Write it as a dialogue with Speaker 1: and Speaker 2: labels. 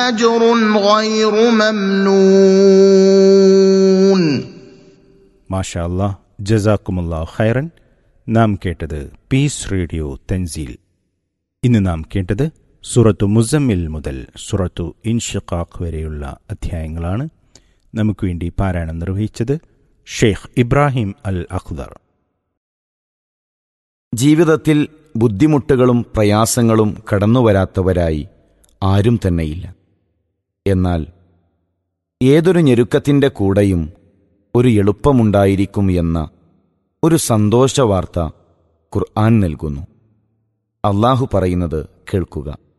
Speaker 1: أجر غير ممنون
Speaker 2: മാഷാ അല്ലാഹ് ജസാക്കുമുല്ലാ ഖൈറൻ നാം കേട്ടത് പീസ് റേഡിയോ തൻസീൽ ഇന്ന് നാം കേട്ടത് സുറത്തു മുസമ്മിൽ മുതൽ സുറത്തു ഇൻഷിഖാഖ് വരെയുള്ള അധ്യായങ്ങളാണ് നമുക്ക് വേണ്ടി പാരായണം നിർവഹിച്ചത് ഷെയ്ഖ് ഇബ്രാഹിം അൽ അഖ്ദർ
Speaker 3: ജീവിതത്തിൽ ബുദ്ധിമുട്ടുകളും പ്രയാസങ്ങളും കടന്നുവരാത്തവരായി ആരും തന്നെയില്ല എന്നാൽ ഏതൊരു ഞെരുക്കത്തിൻ്റെ കൂടെയും ഒരു എളുപ്പമുണ്ടായിരിക്കും എന്ന ഒരു സന്തോഷവാർത്ത ഖുർആൻ നൽകുന്നു അള്ളാഹു പറയുന്നത് കേൾക്കുക